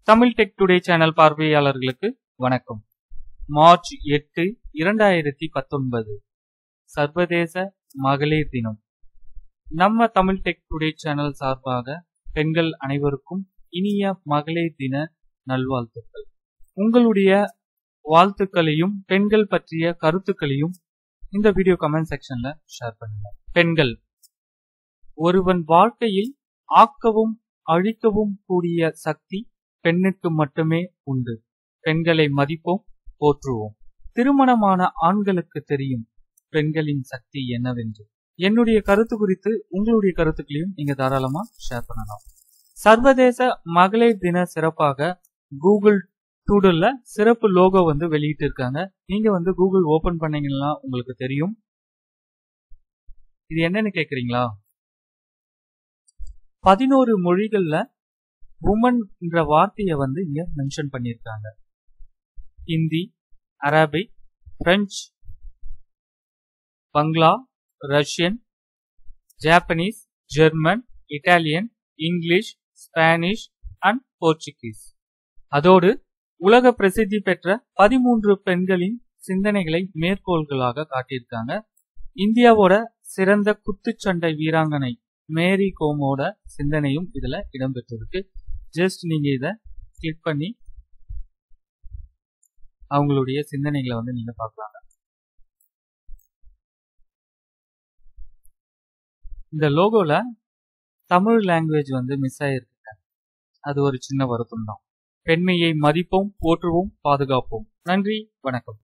Tamil tech today channel பார்வையாளர்களுக்கு வணக்கம் March எட்டு இரண்டாயிரத்தி பத்தொன்பது சர்வதேச மகளிர் தினம் நம்ம தமிழ் டெக் டுடே சேனல் சார்பாக பெண்கள் அனைவருக்கும் இனிய மகளிர் தின நல்வாழ்த்துக்கள் உங்களுடைய வாழ்த்துக்களையும் பெண்கள் பற்றிய கருத்துக்களையும் இந்த வீடியோ கமெண்ட் செக்ஷன்ல ஷேர் பண்ணுங்க பெண்கள் ஒருவன் வாழ்க்கையில் ஆக்கவும் அழிக்கவும் கூடிய சக்தி பெண்ணுக்கு மட்டுமே உண்டு பெண்களை மதிப்போம் போற்றுவோம் திருமணமான ஆண்களுக்கு தெரியும் பெண்களின் சக்தி என்னவென்று என்னுடைய கருத்து குறித்து உங்களுடைய கருத்துக்களையும் நீங்க தாராளமா ஷேர் பண்ணலாம் சர்வதேச மகளிர் தின சிறப்பாக கூகுள் டூடல்ல சிறப்பு லோகோ வந்து வெளியிட்டு இருக்காங்க நீங்க வந்து கூகுள் ஓபன் பண்ணீங்கன்னா உங்களுக்கு தெரியும் இது என்னன்னு கேக்குறீங்களா பதினோரு மொழிகள்ல உமன் என்ற வார்த்தையை வந்து இங்க மென்ஷன் பண்ணியிருக்காங்க Hindi Arabic French Bangla Russian Japanese German Italian English Spanish and Portuguese அதோடு உலக பிரசித்தி பெற்ற பதிமூன்று பெண்களின் சிந்தனைகளை மேற்கோள்களாக காட்டியிருக்காங்க இந்தியாவோட சிறந்த குத்துச்சண்டை வீராங்கனை மேரி கோமோட சிந்தனையும் இதுல இடம்பெற்றிருக்கு ஜஸ்ட் நீங்க இத கிளிக் பண்ணி அவங்களுடைய சிந்தனைகளை வந்து நீங்க பார்க்கலாங்க இந்த லோகோல தமிழ் லாங்குவேஜ் வந்து மிஸ் ஆயிருக்கு அது ஒரு சின்ன வருத்தம் தான் பெண்மையை மதிப்போம் போற்றுவோம் பாதுகாப்போம் நன்றி வணக்கம்